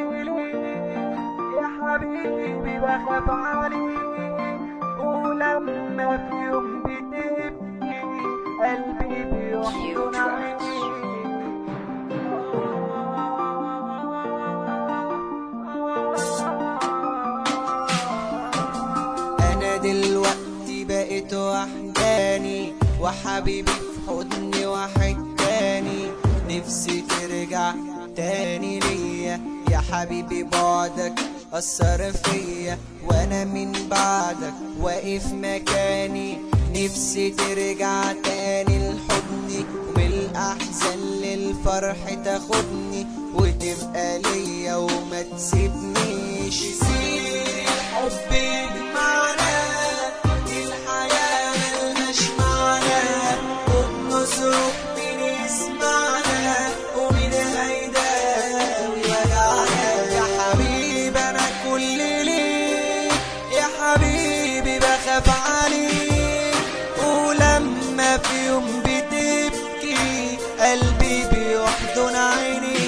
كل ليه يا حبيبي بخاف عليك ولما في يوم بتبكي قلبي بيحضن عليك انا دلوقتي بقيت وحداني وحبيبي في حضني واحد تاني نفسي ترجع تاني ليا يا حبيبي بعدك أثر فيا وانا من بعدك واقف مكاني نفسي ترجع تاني لحضني وبالاحزان للفرح تاخدني وتبقى ليا وما تسيبنيش سير الحب يجمعنا الحياة ملهاش معنى وبنصرخ مين يسمعنا ومين هيداوي وجعنا يا حبيبي انا كل ليك يا حبيبي بخاف عليك ولما في يوم بتبكي قلبي بيحضن عينيك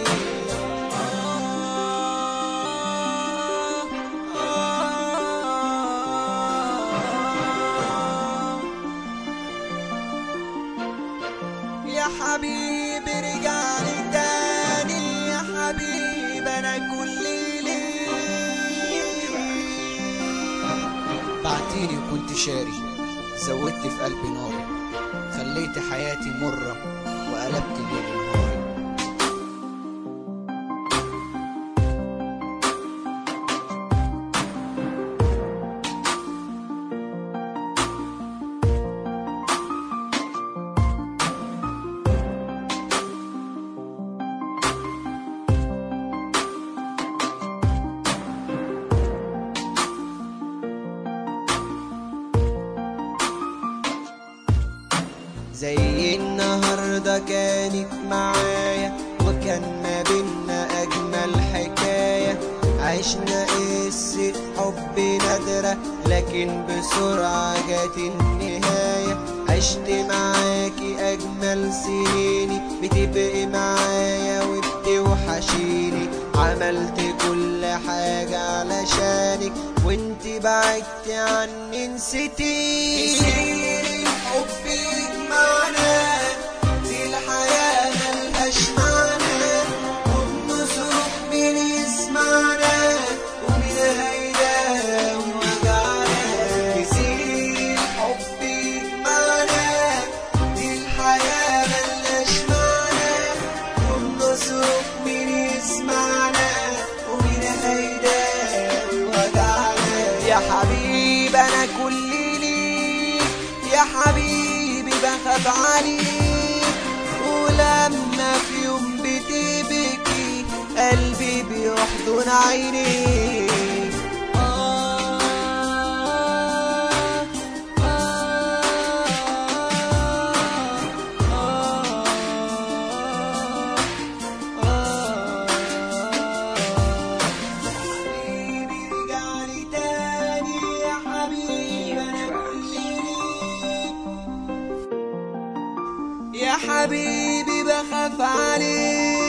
يا حبيبي رجع لي تاني يا حبيبي انا كل ليل بعتيني وكنت شاري زودت في قلبي ناري خليت حياتي مرة وقلبت الليل نهاري زي النهاردة كانت معايا وكان ما بينا أجمل حكاية عشنا قصة حب نادرة لكن بسرعة جت النهاية عشت معاكي أجمل سنيني بتبقي معايا وبتوحشيني عملت كل حاجة علشانك وانت بعدت عني نسيتيني الحب يجمعنا في الحياة ملهاش معنى وبنصرخ مين يسمعنا ومين هيداوي وجعنا كتير الحب يجمعنا في الحياة ملهاش معنى وبنصرخ مين يسمعنا ومين هيداوي وجعنا يا حبيبي انا كل ليك يا حبيبي بخاف عليك ولما في يوم بتبكي قلبي بيحضن عينيك آه حبيبي رجع لي تاني يا حبيبي انا كل ليك يا حبيبي بخاف عليك